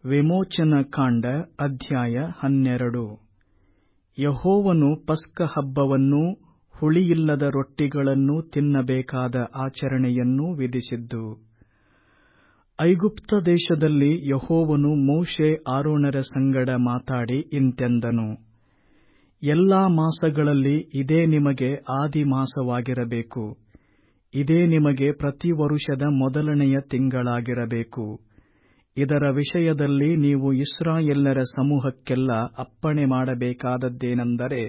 ವಿಮೋಚನಕಾಂಡ ಅಧ್ಯಾಯ ಹನ್ನೆರಡು ಯೆಹೋವನು ಪಸ್ಕಹಬ್ಬವನ್ನೂ ಹುಳಿಯಿಲ್ಲದ ರೊಟ್ಟಿಗಳನ್ನೂ ತಿನ್ನಬೇಕಾದ ಆಚರಣೆಯನ್ನೂ ವಿಧಿಸಿದ್ದು ಐಗುಪ್ತ ದೇಶದಲ್ಲಿ ಯೆಹೋವನು ಮೋಶೆ ಆರೋನರ ಸಂಗಡ ಮಾತಾಡಿ ಇಂತೆಂದನು ಎಲ್ಲಾ ಮಾಸಗಳಲ್ಲಿ ಇದೇ ನಿಮಗೆ ಆದಿಮಾಸವಾಗಿರಬೇಕು ಇದೇ ನಿಮಗೆ ಪ್ರತಿ ವರುಷದ ಮೊದಲನೆಯ ತಿಂಗಳಾಗಿರಬೇಕು ಇದರ ವಿಷಯದಲ್ಲಿ ನೀವು ಇಸ್ರಾಯೇಲ್ಯರ ಸಮೂಹಕ್ಕೆಲ್ಲಾ ಅಪ್ಪಣೆ ಮಾಡಬೇಕಾದದ್ದೇನೆಂದರೆ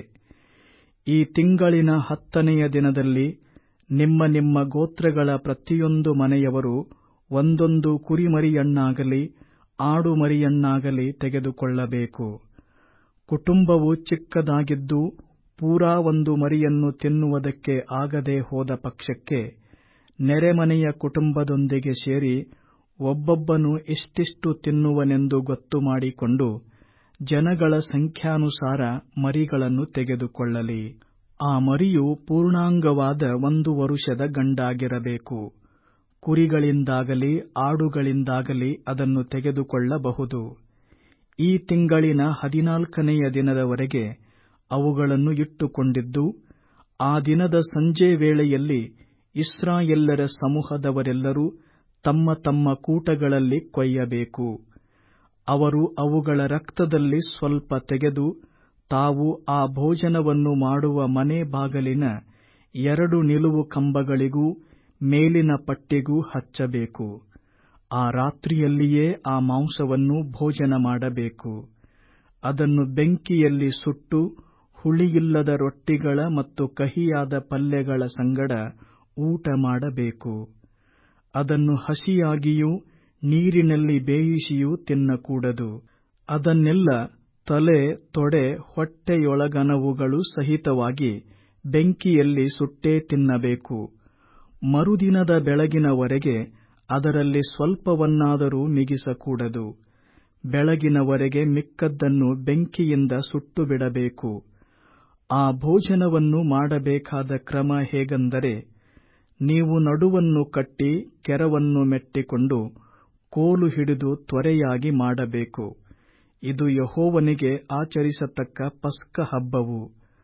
ಈ ತಿಂಗಳಿನ ಹತ್ತನೆಯ ದಿನದಲ್ಲಿ ನಿಮ್ಮ ನಿಮ್ಮ ಗೋತ್ರಗಳ ಪ್ರತಿಯೊಂದು ಮನೆಯವರು ಒಂದೊಂದು ಕುರಿಮರಿಯನ್ನಾಗಲಿ ಆಡುಮರಿಯನ್ನಾಗಲಿ ತೆಗೆದುಕೊಳ್ಳಬೇಕು ಕುಟುಂಬವು ಚಿಕ್ಕದಾಗಿದ್ದು ಪೂರಾ ಒಂದು ಮರಿಯನ್ನು ತಿನ್ನುವುದಕ್ಕೆ ಆಗದೆ ಹೋದ ಪಕ್ಷಕ್ಕೆ ನೆರೆಮನೆಯ ಕುಟುಂಬದೊಂದಿಗೆ ಸೇರಿ ಒಬ್ಬೊಬ್ಬನು ಇಷ್ಟಿಷ್ಟು ತಿನ್ನುವನೆಂದು ಗೊತ್ತುಮಾಡಿಕೊಂಡು ಜನಗಳ ಸಂಖ್ಯಾನುಸಾರ ಮರಿಗಳನ್ನು ತೆಗೆದುಕೊಳ್ಳಲಿ ಆ ಮರಿಯು ಪೂರ್ಣಾಂಗವಾದ ಒಂದು ವರುಷದ ಗಂಡಾಗಿರಬೇಕು ಕುರಿಗಳಿಂದಾಗಲಿ ಆಡುಗಳಿಂದಾಗಲಿ ಅದನ್ನು ತೆಗೆದುಕೊಳ್ಳಬಹುದು ಈ ತಿಂಗಳಿನ ಹದಿನಾಲ್ಕನೆಯ ದಿನದವರೆಗೆ ಅವುಗಳನ್ನು ಇಟ್ಟುಕೊಂಡಿದ್ದು ಆ ದಿನದ ಸಂಜೆ ವೇಳೆಯಲ್ಲಿ ಇಸ್ರಾಯೇಲ್ಯರ ಸಮೂಹದವರೆಲ್ಲರೂ ತಮ್ಮ ತಮ್ಮ ಕೂಟಗಳಲ್ಲಿ ಕೊಯ್ಯಬೇಕು ಅವರು ಅವುಗಳ ರಕ್ತದಲ್ಲಿ ಸ್ವಲ್ಪ ತೆಗೆದು ತಾವು ಆ ಭೋಜನವನ್ನು ಮಾಡುವ ಮನೆ ಬಾಗಿಲಿನ ಎರಡು ನಿಲುವು ಕಂಬಗಳಿಗೂ ಮೇಲಿನ ಪಟ್ಟಿಗೂ ಹಚ್ಚಬೇಕು ಆ ರಾತ್ರಿಯಲ್ಲಿಯೇ ಆ ಮಾಂಸವನ್ನು ಭೋಜನ ಮಾಡಬೇಕು ಅದನ್ನು ಬೆಂಕಿಯಲ್ಲಿ ಸುಟ್ಟು ಹುಳಿಯಿಲ್ಲದ ರೊಟ್ಟಿಗಳ ಮತ್ತು ಕಹಿಯಾದ ಪಲ್ಯಗಳ ಸಂಗಡ ಊಟ ಮಾಡಬೇಕು ಅದನ್ನು ಹಸಿಯಾಗಿಯೂ ನೀರಿನಲ್ಲಿ ಬೇಯಿಸಿಯೂ ತಿನ್ನಕೂಡದು ಅದನ್ನೆಲ್ಲ ತಲೆ ತೊಡೆ ಹೊಟ್ಟೆಯೊಳಗನವುಗಳು ಸಹಿತವಾಗಿ ಬೆಂಕಿಯಲ್ಲಿ ಸುಟ್ಟೇ ತಿನ್ನಬೇಕು ಮರುದಿನದ ಬೆಳಗಿನವರೆಗೆ ಅದರಲ್ಲಿ ಸ್ವಲ್ಪವನ್ನಾದರೂ ಮಿಗಿಸಕೂಡದು ಬೆಳಗಿನವರೆಗೆ ಮಿಕ್ಕದ್ದನ್ನು ಬೆಂಕಿಯಿಂದ ಸುಟ್ಟುಬಿಡಬೇಕು ಆ ಭೋಜನವನ್ನು ಮಾಡಬೇಕಾದ ಕ್ರಮ ಹೇಗೆಂದರೆ ನೀವು ನಡುವನ್ನು ಕಟ್ಟಿ ಕೆರವನ್ನು ಮೆಟ್ಟಿಕೊಂಡು ಕೋಲು ಹಿಡಿದು ತ್ವರೆಯಾಗಿ ಮಾಡಬೇಕು ಇದು ಯೆಹೋವನಿಗೆ ಆಚರಿಸತಕ್ಕ ಪಸ್ಕ ಹಬ್ಬವು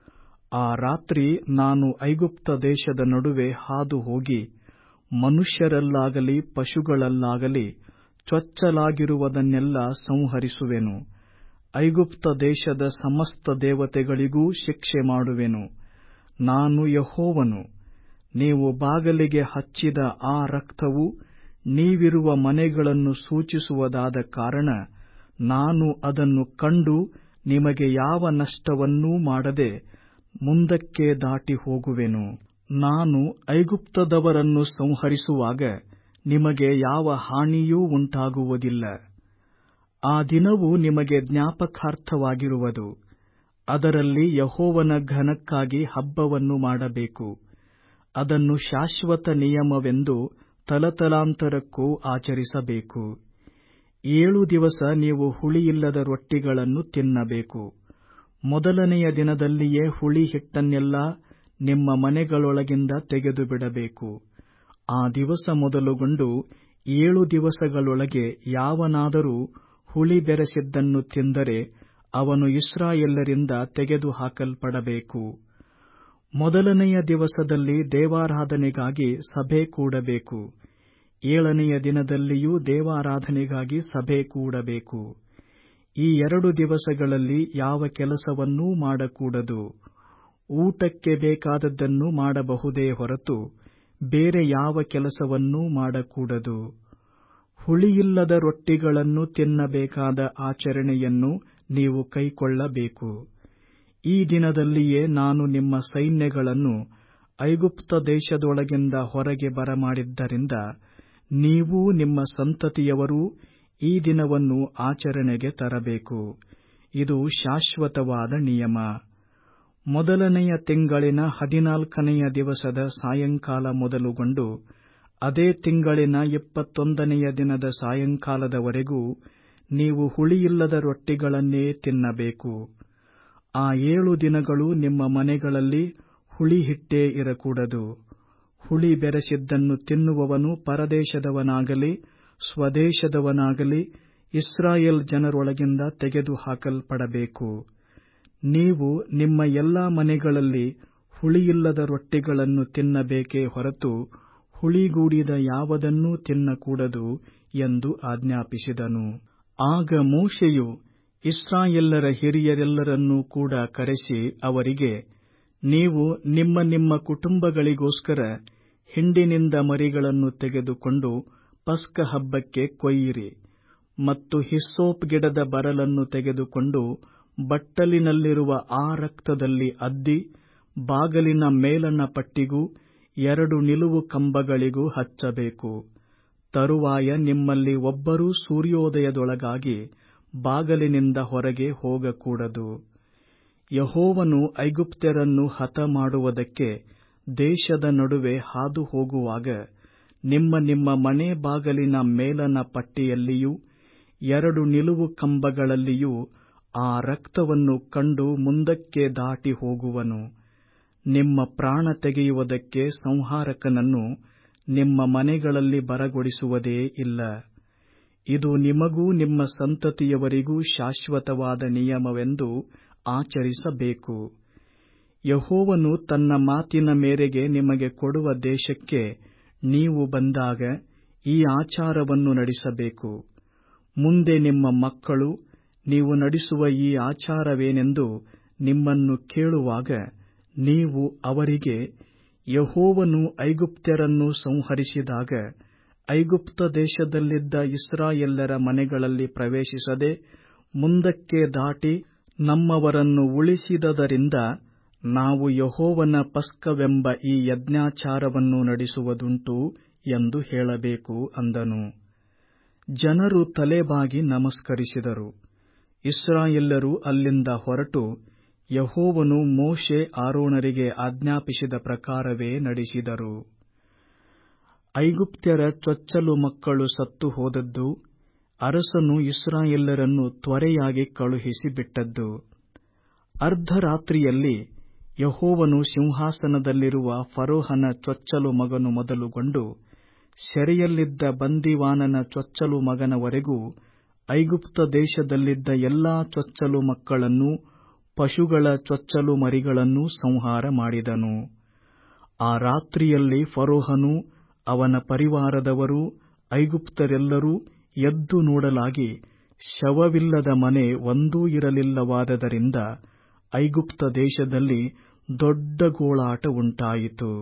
ಆ ರಾತ್ರಿ ನಾನು ಐಗುಪ್ತ ದೇಶದ ನಡುವೆ ಹಾದು ಹೋಗಿ ಮನುಷ್ಯರಲ್ಲಾಗಲಿ ಪಶುಗಳಲ್ಲಾಗಲಿ ಚೊಚ್ಚಲಾಗಿರುವುದನ್ನೆಲ್ಲ ಸಂಹರಿಸುವೆನು ಐಗುಪ್ತ ದೇಶದ ಸಮಸ್ತ ದೇವತೆಗಳಿಗೂ ಶಿಕ್ಷೆ ಮಾಡುವೆನು ನಾನು ಯೆಹೋವನು ನೀವು ಬಾಗಲಿಗೆ ಹಚ್ಚಿದ ಆ ರಕ್ತವು ನೀವಿರುವ ಮನೆಗಳನ್ನು ಸೂಚಿಸುವುದಾದ ಕಾರಣ ನಾನು ಅದನ್ನು ಕಂಡು ನಿಮಗೆ ಯಾವ ನಷ್ಟವನ್ನೂ ಮಾಡದೆ ಮುಂದಕ್ಕೆ ದಾಟಿ ಹೋಗುವೆನು ನಾನು ಐಗುಪ್ತದವರನ್ನು ಸಂಹರಿಸುವಾಗ ನಿಮಗೆ ಯಾವ ಹಾನಿಯೂ ಉಂಟಾಗುವುದಿಲ್ಲ ಆ ದಿನವು ನಿಮಗೆ ಜ್ಞಾಪಕಾರ್ಥವಾಗಿರುವುದು ಅದರಲ್ಲಿ ಯೆಹೋವನ ಘನಕ್ಕಾಗಿ ಹಬ್ಬವನ್ನು ಮಾಡಬೇಕು ಅದನ್ನು ಶಾಶ್ವತ ನಿಯಮವೆಂದು ತಲತಲಾಂತರಕ್ಕೂ ಆಚರಿಸಬೇಕು ಏಳು ದಿವಸ ನೀವು ಹುಳಿಯಿಲ್ಲದ ರೊಟ್ಟಿಗಳನ್ನು ತಿನ್ನಬೇಕು ಮೊದಲನೆಯ ದಿನದಲ್ಲಿಯೇ ಹುಳಿ ಹಿಟ್ಟನ್ನೆಲ್ಲಾ ನಿಮ್ಮ ಮನೆಗಳೊಳಗಿಂದ ತೆಗೆದುಬಿಡಬೇಕು ಆ ದಿವಸ ಮೊದಲುಗೊಂಡು ಏಳು ದಿವಸಗಳೊಳಗೆ ಯಾವನಾದರೂ ಹುಳಿ ಬೆರೆಸಿದ್ದನ್ನು ತಿಂದರೆ ಅವನು ಇಸ್ರಾಯೇಲ್ಯರಿಂದ ತೆಗೆದುಹಾಕಲ್ಪಡಬೇಕು ಮೊದಲನೆಯ ದಿವಸದಲ್ಲಿ ದೇವಾರಾಧನೆಗಾಗಿ ಸಭೆ ಕೂಡಬೇಕು ಏಳನೆಯ ದಿನದಲ್ಲಿಯೂ ದೇವಾರಾಧನೆಗಾಗಿ ಸಭೆ ಕೂಡಬೇಕು ಈ ಎರಡು ದಿವಸಗಳಲ್ಲಿ ಯಾವ ಕೆಲಸವನ್ನೂ ಮಾಡಕೂಡದು ಊಟಕ್ಕೆ ಬೇಕಾದದ್ದನ್ನು ಮಾಡಬಹುದೇ ಹೊರತು ಬೇರೆ ಯಾವ ಕೆಲಸವನ್ನೂ ಮಾಡಕೂಡದು ಹುಳಿಯಿಲ್ಲದ ರೊಟ್ಟಿಗಳನ್ನು ತಿನ್ನಬೇಕಾದ ಆಚರಣೆಯನ್ನು ನೀವು ಕೈಕೊಳ್ಳಬೇಕು ಈ ದಿನದಲ್ಲಿಯೇ ನಾನು ನಿಮ್ಮ ಸೈನ್ಯಗಳನ್ನು ಐಗುಪ್ತ ದೇಶದೊಳಗಿಂದ ಹೊರಗೆ ಬರಮಾಡಿದ್ದರಿಂದ ನೀವೂ ನಿಮ್ಮ ಸಂತತಿಯವರೂ ಈ ದಿನವನ್ನು ಆಚರಣೆಗೆ ತರಬೇಕು ಇದು ಶಾಶ್ವತವಾದ ನಿಯಮ ಮೊದಲನೆಯ ತಿಂಗಳಿನ ಹದಿನಾಲ್ಕನೆಯ ದಿವಸದ ಸಾಯಂಕಾಲ ಮೊದಲುಗೊಂಡು ಅದೇ ತಿಂಗಳಿನ ಇಪ್ಪತ್ತೊಂದನೆಯ ದಿನದ ಸಾಯಂಕಾಲದವರೆಗೂ ನೀವು ಹುಳಿಯಿಲ್ಲದ ರೊಟ್ಟಿಗಳನ್ನೇ ತಿನ್ನಬೇಕು ಆ ಏಳು ದಿನಗಳು ನಿಮ್ಮ ಮನೆಗಳಲ್ಲಿ ಹುಳಿಹಿಟ್ಟೇ ಇರಕೂಡದು ಹುಳಿ ಬೆರೆಸಿದ್ದನ್ನು ತಿನ್ನುವವನು ಪರದೇಶದವನಾಗಲಿ ಸ್ವದೇಶದವನಾಗಲಿ ಇಸ್ರಾಯೇಲ್ ಜನರೊಳಗಿಂದ ತೆಗೆದುಹಾಕಲ್ಪಡಬೇಕು ನೀವು ನಿಮ್ಮ ಎಲ್ಲಾ ಮನೆಗಳಲ್ಲಿ ಹುಳಿಯಿಲ್ಲದ ರೊಟ್ಟಿಗಳನ್ನು ತಿನ್ನಬೇಕೇ ಹೊರತು ಹುಳಿಗೂಡಿದ ಯಾವುದನ್ನೂ ತಿನ್ನಕೂಡದು ಎಂದು ಆಜ್ಞಾಪಿಸಿದನು ಆಗ ಮೋಶೆಯು ಇಸ್ರಾಯೇಲರ ಹಿರಿಯರೆಲ್ಲರನ್ನೂ ಕೂಡ ಕರೆಸಿ ಅವರಿಗೆ ನೀವು ನಿಮ್ಮ ನಿಮ್ಮ ಕುಟುಂಬಗಳಿಗೋಸ್ಕರ ಹಿಂಡಿನಿಂದ ಮರಿಗಳನ್ನು ತೆಗೆದುಕೊಂಡು ಪಸ್ಕ ಹಬ್ಬಕ್ಕೆ ಕೊಯ್ಯಿರಿ ಮತ್ತು ಹಿಸ್ಸೋಪ್ ಗಿಡದ ಬರಲನ್ನು ತೆಗೆದುಕೊಂಡು ಬಟ್ಟಲಿನಲ್ಲಿರುವ ಆ ರಕ್ತದಲ್ಲಿ ಅದ್ದಿ ಬಾಗಲಿನ ಮೇಲಣ ಪಟ್ಟಿಗೂ ಎರಡು ನಿಲುವು ಕಂಬಗಳಿಗೂ ಹಚ್ಚಬೇಕು ತರುವಾಯ ನಿಮ್ಮಲ್ಲಿ ಒಬ್ಬರೂ ಸೂರ್ಯೋದಯದೊಳಗಾಗಿ ಬಾಗಲಿನಿಂದ ಹೊರಗೆ ಹೋಗಕೂಡದು ಯಹೋವನು ಐಗುಪ್ತ್ಯರನ್ನು ಹತಮಾಡುವುದಕ್ಕೆ ದೇಶದ ನಡುವೆ ಹಾದು ಹೋಗುವಾಗ ನಿಮ್ಮ ನಿಮ್ಮ ಮನೆ ಬಾಗಲಿನ ಮೇಲಣ ಪಟ್ಟಿಯಲ್ಲಿಯೂ ಎರಡು ನಿಲುವು ಕಂಬಗಳಲ್ಲಿಯೂ ಆ ರಕ್ತವನ್ನು ಕಂಡು ಮುಂದಕ್ಕೆ ದಾಟಿ ಹೋಗುವನು ನಿಮ್ಮ ಪ್ರಾಣ ತೆಗೆಯುವುದಕ್ಕೆ ಸಂಹಾರಕನನ್ನು ನಿಮ್ಮ ಮನೆಗಳಲ್ಲಿ ಬರಗೊಡಿಸುವುದೇ ಇಲ್ಲ ಇದು ನಿಮಗೂ ನಿಮ್ಮ ಸಂತತಿಯವರಿಗೂ ಶಾಶ್ವತವಾದ ನಿಯಮವೆಂದು ಆಚರಿಸಬೇಕು ಯಹೋವನು ತನ್ನ ಮಾತಿನ ಮೇರೆಗೆ ನಿಮಗೆ ಕೊಡುವ ದೇಶಕ್ಕೆ ನೀವು ಬಂದಾಗ ಈ ಆಚಾರವನ್ನು ನಡೆಸಬೇಕು ಮುಂದೆ ನಿಮ್ಮ ಮಕ್ಕಳು ನೀವು ನಡೆಸುವ ಈ ಆಚಾರವೇನೆಂದು ನಿಮ್ಮನ್ನು ಕೇಳುವಾಗ ನೀವು ಅವರಿಗೆ ಯಹೋವನು ಐಗುಪ್ತ್ಯರನ್ನು ಸಂಹರಿಸಿದಾಗ ಐಗುಪ್ತ ದೇಶದಲ್ಲಿದ್ದ ಇಸ್ರಾಯೇಲರ ಮನೆಗಳಲ್ಲಿ ಪ್ರವೇಶಿಸದೆ ಮುಂದಕ್ಕೆ ದಾಟಿ ನಮ್ಮವರನ್ನು ಉಳಿಸಿದದರಿಂದ ನಾವು ಯಹೋವನ ಪಸ್ಕವೆಂಬ ಈ ಯಜ್ಞಾಚಾರವನ್ನು ನಡೆಸುವುದುಂಟು ಎಂದು ಹೇಳಬೇಕು ಅಂದನು ಜನರು ತಲೆಬಾಗಿ ನಮಸ್ಕರಿಸಿದರು ಇಸ್ರಾಯೇಲರು ಅಲ್ಲಿಂದ ಹೊರಟು ಯಹೋವನು ಮೋಶೆ ಆರೋಣರಿಗೆ ಆಜ್ಞಾಪಿಸಿದ ಪ್ರಕಾರವೇ ನಡೆಸಿದರು ಐಗುಪ್ತ್ಯರ ಚೊಚ್ಚಲು ಮಕ್ಕಳು ಸತ್ತು ಹೋದದ್ದು ಅರಸನು ಇಸ್ರಾಯೇಲರನ್ನು ತ್ವರೆಯಾಗಿ ಕಳುಹಿಸಿ ಬಿಟ್ಟದ್ದು ಅರ್ಧರಾತ್ರಿಯಲ್ಲಿ ಯಹೋವನು ಸಿಂಹಾಸನದಲ್ಲಿರುವ ಫರೋಹನ ಚೊಚ್ಚಲು ಮಗನು ಮೊದಲುಗೊಂಡು ಸೆರೆಯಲ್ಲಿದ್ದ ಬಂದಿವಾನನ ಚೊಚ್ಚಲು ಮಗನವರೆಗೂ ಐಗುಪ್ತ ದೇಶದಲ್ಲಿದ್ದ ಎಲ್ಲಾ ಚೊಚ್ಚಲು ಮಕ್ಕಳನ್ನೂ ಪಶುಗಳ ಚೊಚ್ಚಲು ಮರಿಗಳನ್ನೂ ಸಂಹಾರ ಮಾಡಿದನು ಆ ರಾತ್ರಿಯಲ್ಲಿ ಫರೋಹನೂ ಅವನ ಪರಿವಾರದವರೂ ಐಗುಪ್ತರೆಲ್ಲರೂ ಎದ್ದು ನೋಡಲಾಗಿ ಶವವಿಲ್ಲದ ಮನೆ ಒಂದೂ ಇರಲಿಲ್ಲವಾದದರಿಂದ ಐಗುಪ್ತ ದೇಶದಲ್ಲಿ ದೊಡ್ಡ ಗೋಳಾಟ ಉಂಟಾಯಿತು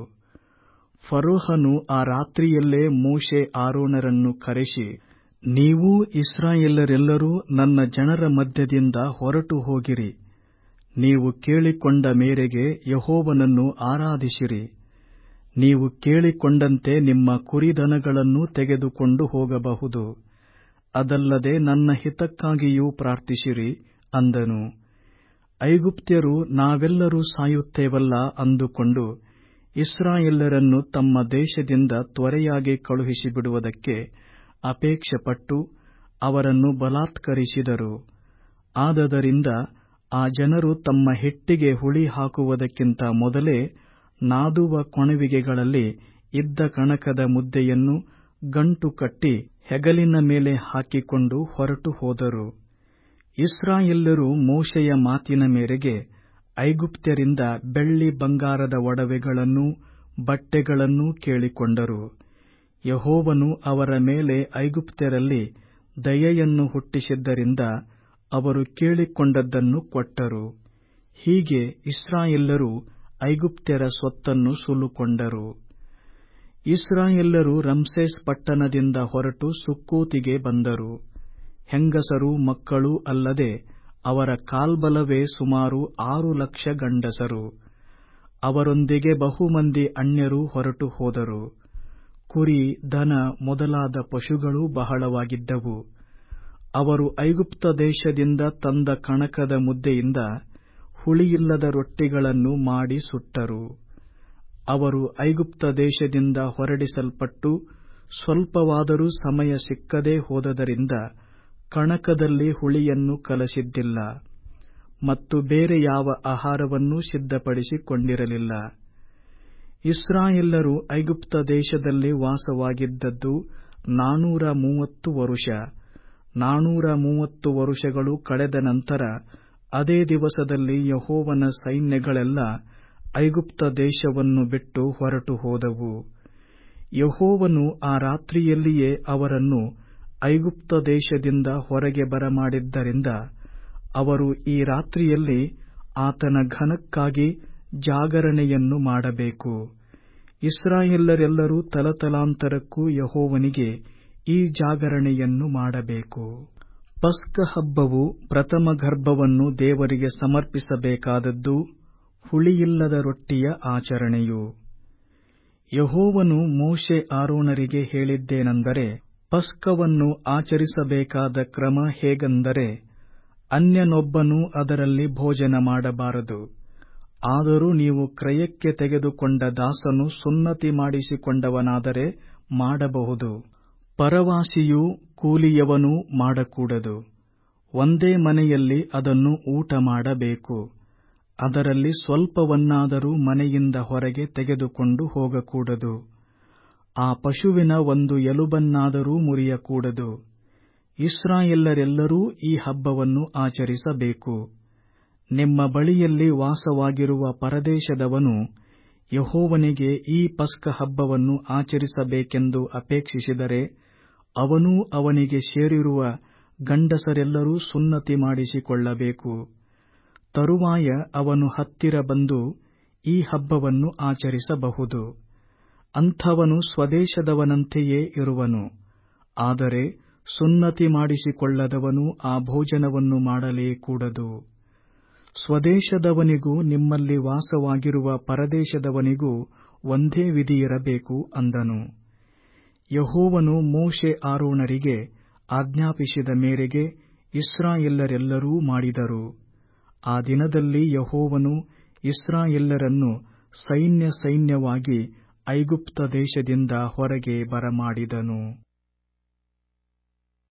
ಫರೋಹನು ಆ ರಾತ್ರಿಯಲ್ಲೇ ಮೋಶೆ ಆರೋನರನ್ನು ಕರೆಸಿ ನೀವೂ ಇಸ್ರಾಯೇಲರೆಲ್ಲರೂ ನನ್ನ ಜನರ ಮಧ್ಯದಿಂದ ಹೊರಟು ಹೋಗಿರಿ ನೀವು ಕೇಳಿಕೊಂಡ ಮೇರೆಗೆ ಯಹೋವನನ್ನು ಆರಾಧಿಸಿರಿ ನೀವು ಕೇಳಿಕೊಂಡಂತೆ ನಿಮ್ಮ ಕುರಿದನಗಳನ್ನೂ ತೆಗೆದುಕೊಂಡು ಹೋಗಬಹುದು ಅದಲ್ಲದೆ ನನ್ನ ಹಿತಕ್ಕಾಗಿಯೂ ಪ್ರಾರ್ಥಿಸಿರಿ ಅಂದನು ಐಗುಪ್ತ್ಯರು ನಾವೆಲ್ಲರೂ ಸಾಯುತ್ತೇವಲ್ಲ ಅಂದುಕೊಂಡು ಇಸ್ರಾಯೇಲರನ್ನು ತಮ್ಮ ದೇಶದಿಂದ ತ್ವರೆಯಾಗಿ ಕಳುಹಿಸಿಬಿಡುವುದಕ್ಕೆ ಅಪೇಕ್ಷೆಪಟ್ಟು ಅವರನ್ನು ಬಲಾತ್ಕರಿಸಿದರು ಆದದರಿಂದ ಆ ಜನರು ತಮ್ಮ ಹಿಟ್ಟಿಗೆ ಹುಳಿ ಹಾಕುವುದಕ್ಕಿಂತ ಮೊದಲೇ ನಾದುವ ಕೊಣವಿಗೆಗಳಲ್ಲಿ ಇದ್ದ ಕಣಕದ ಮುದ್ದೆಯನ್ನು ಗಂಟು ಕಟ್ಟಿ ಹೆಗಲಿನ ಮೇಲೆ ಹಾಕಿಕೊಂಡು ಹೊರಟು ಹೋದರು ಇಸ್ರಾಯೇಲ್ಯರು ಮೋಶೆಯ ಮಾತಿನ ಮೇರೆಗೆ ಐಗುಪ್ತ್ಯರಿಂದ ಬೆಳ್ಳಿ ಬಂಗಾರದ ಒಡವೆಗಳನ್ನೂ ಬಟ್ಟೆಗಳನ್ನೂ ಕೇಳಿಕೊಂಡರು ಯಹೋವನು ಅವರ ಮೇಲೆ ಐಗುಪ್ತ್ಯರಲ್ಲಿ ದಯೆಯನ್ನು ಹುಟ್ಟಿಸಿದ್ದರಿಂದ ಅವರು ಕೇಳಿಕೊಂಡದ್ದನ್ನು ಕೊಟ್ಟರು ಹೀಗೆ ಇಸ್ರಾಯೇಲ್ಯರು ಐಗುಪ್ತ್ಯರ ಸ್ವತ್ತನ್ನು ಸುಲುಕೊಂಡರು ಇಸ್ರಾಯೇಲ್ಯರು ರಮ್ಸೇಸ್ ಪಟ್ಟಣದಿಂದ ಹೊರಟು ಸುಕ್ಕೋತಿಗೆ ಬಂದರು ಹೆಂಗಸರು ಮಕ್ಕಳೂ ಅಲ್ಲದೆ ಅವರ ಕಾಲ್ಬಲವೇ ಸುಮಾರು ಆರು ಲಕ್ಷ ಗಂಡಸರು ಅವರೊಂದಿಗೆ ಬಹುಮಂದಿ ಅನ್ಯರೂ ಹೊರಟು ಹೋದರು ಕುರಿ ದನ ಮೊದಲಾದ ಪಶುಗಳೂ ಬಹಳವಾಗಿದ್ದವು ಅವರು ಐಗುಪ್ತ ದೇಶದಿಂದ ತಂದ ಕಣಕದ ಮುದ್ದೆಯಿಂದ ಹುಳಿಯಿಲ್ಲದ ರೊಟ್ಟಿಗಳನ್ನು ಮಾಡಿ ಸುಟ್ಟರು ಅವರು ಐಗುಪ್ತ ದೇಶದಿಂದ ಹೊರಡಿಸಲ್ಪಟ್ಟು ಸ್ವಲ್ಪವಾದರೂ ಸಮಯ ಸಿಕ್ಕದೇ ಹೋದದರಿಂದ ಕಣಕದಲ್ಲಿ ಹುಳಿಯನ್ನು ಕಲಸಿದ್ದಿಲ್ಲ ಮತ್ತು ಬೇರೆ ಯಾವ ಆಹಾರವನ್ನೂ ಸಿದ್ಧಪಡಿಸಿಕೊಂಡಿರಲಿಲ್ಲ ಇಸ್ರಾಯೇಲ್ಯರು ಐಗುಪ್ತ ದೇಶದಲ್ಲಿ ವಾಸವಾಗಿದ್ದದ್ದು ನಾನೂರ ಮೂವತ್ತು ವರುಷ ನಾನೂರ ಮೂವತ್ತು ವರುಷಗಳು ಕಳೆದ ನಂತರ ಅದೇ ದಿವಸದಲ್ಲಿ ಯಹೋವನ ಸೈನ್ಯಗಳೆಲ್ಲ ಐಗುಪ್ತ ದೇಶವನ್ನು ಬಿಟ್ಟು ಹೊರಟು ಹೋದವು ಯಹೋವನು ಆ ರಾತ್ರಿಯಲ್ಲಿಯೇ ಅವರನ್ನು ಐಗುಪ್ತ ದೇಶದಿಂದ ಹೊರಗೆ ಬರಮಾಡಿದ್ದರಿಂದ ಅವರು ಈ ರಾತ್ರಿಯಲ್ಲಿ ಆತನ ಘನಕ್ಕಾಗಿ ಜಾಗರಣೆಯನ್ನು ಮಾಡಬೇಕು ಇಸ್ರಾಯೇಲರೆಲ್ಲರೂ ತಲತಲಾಂತರಕ್ಕೂ ಯಹೋವನಿಗೆ ಈ ಜಾಗರಣೆಯನ್ನು ಮಾಡಬೇಕು ಪಸ್ಕ ಹಬ್ಬವು ಪ್ರಥಮ ಗರ್ಭವನ್ನು ದೇವರಿಗೆ ಸಮರ್ಪಿಸಬೇಕಾದದ್ದು ಹುಳಿಯಿಲ್ಲದ ರೊಟ್ಟಿಯ ಆಚರಣೆಯು ಯಹೋವನು ಮೋಶೆ ಆರೋನರಿಗೆ ಹೇಳಿದ್ದೇನೆಂದರೆ ಪಸ್ಕವನ್ನು ಆಚರಿಸಬೇಕಾದ ಕ್ರಮ ಹೇಗೆಂದರೆ ಅನ್ಯನೊಬ್ಬನೂ ಅದರಲ್ಲಿ ಭೋಜನ ಮಾಡಬಾರದು ಆದರೂ ನೀವು ಕ್ರಯಕ್ಕೆ ತೆಗೆದುಕೊಂಡ ದಾಸನು ಸುನ್ನತಿ ಮಾಡಿಸಿಕೊಂಡವನಾದರೆ ಮಾಡಬಹುದು ಪರವಾಸಿಯೂ ಕೂಲಿಯವನೂ ಮಾಡಕೂಡದು ಒಂದೇ ಮನೆಯಲ್ಲಿ ಅದನ್ನು ಊಟ ಮಾಡಬೇಕು ಅದರಲ್ಲಿ ಸ್ವಲ್ಪವನ್ನಾದರೂ ಮನೆಯಿಂದ ಹೊರಗೆ ತೆಗೆದುಕೊಂಡು ಹೋಗಕೂಡದು ಆ ಪಶುವಿನ ಒಂದು ಎಲುಬನ್ನಾದರೂ ಮುರಿಯಕೂಡದು ಇಸ್ರಾಯೇಲರೆಲ್ಲರೂ ಈ ಹಬ್ಬವನ್ನು ಆಚರಿಸಬೇಕು ನಿಮ್ಮ ಬಳಿಯಲ್ಲಿ ವಾಸವಾಗಿರುವ ಪರದೇಶದವನು ಯಹೋವನಿಗೆ ಈ ಪಸ್ಕ ಹಬ್ಬವನ್ನು ಆಚರಿಸಬೇಕೆಂದು ಅಪೇಕ್ಷಿಸಿದರೆ ಅವನೂ ಅವನಿಗೆ ಸೇರಿರುವ ಗಂಡಸರೆಲ್ಲರೂ ಸುನ್ನತಿ ಮಾಡಿಸಿಕೊಳ್ಳಬೇಕು ತರುವಾಯ ಅವನು ಹತ್ತಿರ ಬಂದು ಈ ಹಬ್ಬವನ್ನು ಆಚರಿಸಬಹುದು ಅಂಥವನು ಸ್ವದೇಶದವನಂತೆಯೇ ಇರುವನು ಆದರೆ ಸುನ್ನತಿ ಮಾಡಿಸಿಕೊಳ್ಳದವನು ಆ ಭೋಜನವನ್ನು ಮಾಡಲೇ ಕೂಡದು ಸ್ವದೇಶದವನಿಗೂ ನಿಮ್ಮಲ್ಲಿ ವಾಸವಾಗಿರುವ ಪರದೇಶದವನಿಗೂ ಒಂದೇ ವಿಧಿಯಿರಬೇಕು ಅಂದನು ಯಹೋವನು ಮೋಶೆ ಆರೋಣರಿಗೆ ಆಜ್ಞಾಪಿಸಿದ ಮೇರೆಗೆ ಇಸ್ರಾಯೇಲರೆಲ್ಲರೂ ಮಾಡಿದರು ಆ ದಿನದಲ್ಲಿ ಯಹೋವನು ಇಸ್ರಾಯೇಲರನ್ನು ಸೈನ್ಯ ಸೈನ್ಯವಾಗಿ ಐಗುಪ್ತ ದೇಶದಿಂದ ಹೊರಗೆ ಬರಮಾಡಿದನು